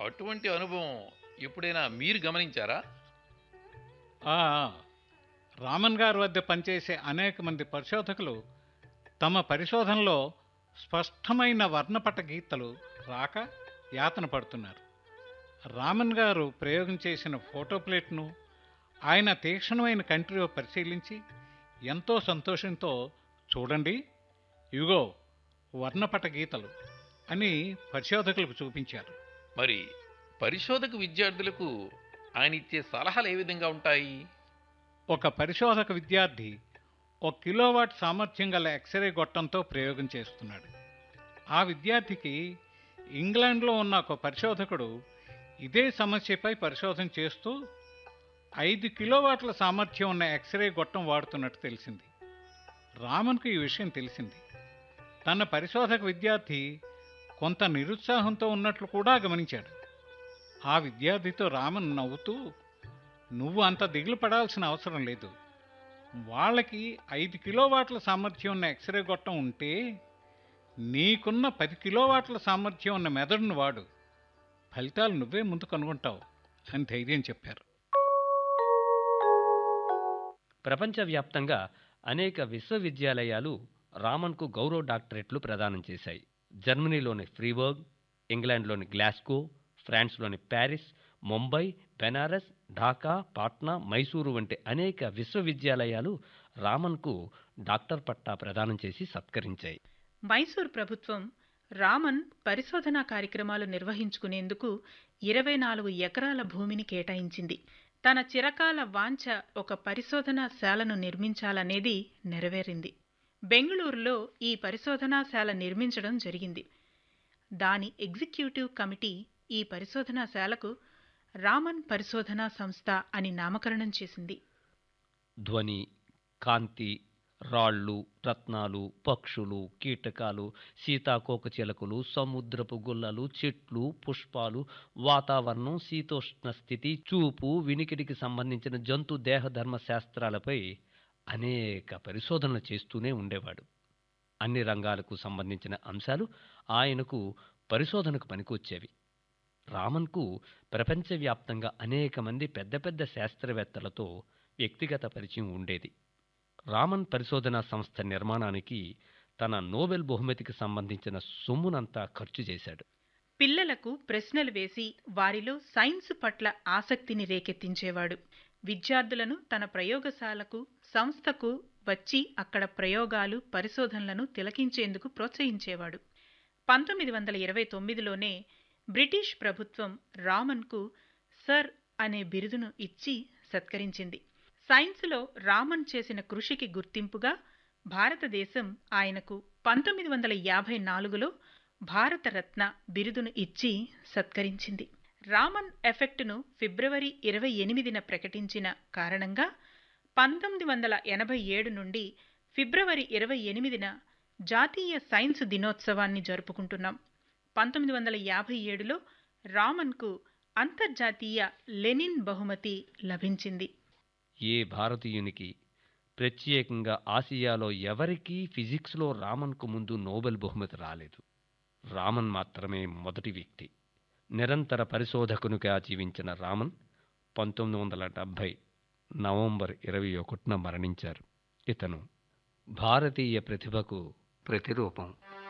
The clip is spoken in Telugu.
అటువంటి అనుభవం ఎప్పుడైనా మీరు గమనించారా ఆ, రామన్ గారి వద్ద పనిచేసే అనేక మంది పరిశోధకులు తమ పరిశోధనలో స్పష్టమైన వర్ణపట గీతలు రాక యాతన పడుతున్నారు రామన్ గారు ప్రయోగం చేసిన ఫోటో ప్లేట్ను ఆయన తీక్షణమైన కంటిలో పరిశీలించి ఎంతో సంతోషంతో చూడండి ఇవిగో వర్ణపట గీతలు అని పరిశోధకులకు చూపించారు మరి పరిశోధక విద్యార్థులకు ఆయన ఇచ్చే సలహాలు ఏ విధంగా ఉంటాయి ఒక పరిశోధక విద్యార్థి ఒక కిలోవాట్ సామర్థ్యం గల ఎక్స్రే గొట్టంతో ప్రయోగం చేస్తున్నాడు ఆ విద్యార్థికి ఇంగ్లాండ్లో ఉన్న ఒక పరిశోధకుడు ఇదే సమస్యపై పరిశోధన చేస్తూ ఐదు కిలోవాట్ల సామర్థ్యం ఉన్న ఎక్స్రే గొట్టం వాడుతున్నట్టు తెలిసింది రామన్కు ఈ విషయం తెలిసింది తన పరిశోధక విద్యార్థి కొంత నిరుత్సాహంతో ఉన్నట్లు కూడా గమనించాడు ఆ విద్యార్థితో రామన్ నవ్వుతూ నువ్వు అంత దిగులు పడాల్సిన అవసరం లేదు వాళ్ళకి ఐదు కిలోవాట్ల సామర్థ్యం ఉన్న ఎక్స్రే గొట్టం ఉంటే నీకున్న పది కిలోవాట్ల సామర్థ్యం ఉన్న మెదడును వాడు ఫలితాలు నువ్వే ముందు కనుగొంటావు అని ధైర్యం చెప్పారు ప్రపంచవ్యాప్తంగా అనేక విశ్వవిద్యాలయాలు రామన్కు గౌరవ డాక్టరేట్లు ప్రదానం చేశాయి జర్మనీలోని ఫ్రీబర్గ్ ఇంగ్లాండ్లోని గ్లాస్గో ఫ్రాన్స్లోని ప్యారిస్ ముంబై బెనారస్ ఢాకా పాట్నా మైసూరు వంటి అనేక విశ్వవిద్యాలయాలు రామన్కు డాక్టర్ పట్టా ప్రదానం చేసి సత్కరించాయి మైసూర్ ప్రభుత్వం రామన్ పరిశోధనా కార్యక్రమాలు నిర్వహించుకునేందుకు ఇరవై నాలుగు ఎకరాల భూమిని కేటాయించింది తన చిరకాల వాంఛ ఒక పరిశోధనా శాలను నిర్మించాలనేది నెరవేరింది బెంగళూరులో ఈ పరిశోధనాశాల నిర్మించడం జరిగింది దాని ఎగ్జిక్యూటివ్ కమిటీ ఈ పరిశోధనాశాలకు రామన్ పరిశోధనా సంస్థ అని నామకరణం చేసింది ధ్వని కాంతి రాళ్ళు రత్నాలు పక్షులు కీటకాలు సీతాకోకచిలకలు సముద్రపు గుల్లలు చెట్లు పుష్పాలు వాతావరణం శీతోష్ణ స్థితి చూపు వినికిడికి సంబంధించిన జంతు దేహధర్మ శాస్త్రాలపై అనేక పరిశోధనలు చేస్తూనే ఉండేవాడు అన్ని రంగాలకు సంబంధించిన అంశాలు ఆయనకు పరిశోధనకు పనికొచ్చేవి రామన్కు ప్రపంచవ్యాప్తంగా అనేక మంది పెద్ద పెద్ద శాస్త్రవేత్తలతో వ్యక్తిగత పరిచయం ఉండేది రామన్ పరిశోధనా సంస్థ నిర్మాణానికి తన నోబెల్ బహుమతికి సంబంధించిన సొమ్మునంతా ఖర్చు చేశాడు పిల్లలకు ప్రశ్నలు వేసి వారిలో సైన్స్ పట్ల ఆసక్తిని రేకెత్తించేవాడు విద్యార్థులను తన ప్రయోగశాలకు సంస్థకు వచ్చి అక్కడ ప్రయోగాలు పరిశోధనలను తిలకించేందుకు ప్రోత్సహించేవాడు పంతొమ్మిది వందల ఇరవై తొమ్మిదిలోనే బ్రిటిష్ ప్రభుత్వం రామన్కు సర్ అనే బిరుదును ఇచ్చి సత్కరించింది సైన్సులో రామన్ చేసిన కృషికి గుర్తింపుగా భారతదేశం ఆయనకు పంతొమ్మిది వందల యాభై నాలుగులో భారతరత్న బిరుదును ఇచ్చి సత్కరించింది రామన్ ఎఫెక్ట్ను ఫిబ్రవరి ఇరవై ఎనిమిదిన ప్రకటించిన కారణంగా పంతొమ్మిది వందల ఎనభై ఏడు నుండి ఫిబ్రవరి ఇరవై ఎనిమిదిన జాతీయ సైన్స్ దినోత్సవాన్ని జరుపుకుంటున్నాం పంతొమ్మిది వందల యాభై ఏడులో రామన్కు అంతర్జాతీయ లెనిన్ బహుమతి లభించింది ఏ భారతీయునికి ప్రత్యేకంగా ఆసియాలో ఎవరికీ ఫిజిక్స్లో రామన్కు ముందు నోబెల్ బహుమతి రాలేదు రామన్ మాత్రమే మొదటి వ్యక్తి నిరంతర పరిశోధకునిగా జీవించిన రామన్ పంతొమ్మిది వందల డెబ్భై నవంబర్ ఇరవై ఒకటిన మరణించారు ఇతను భారతీయ ప్రతిభకు ప్రతిరూపం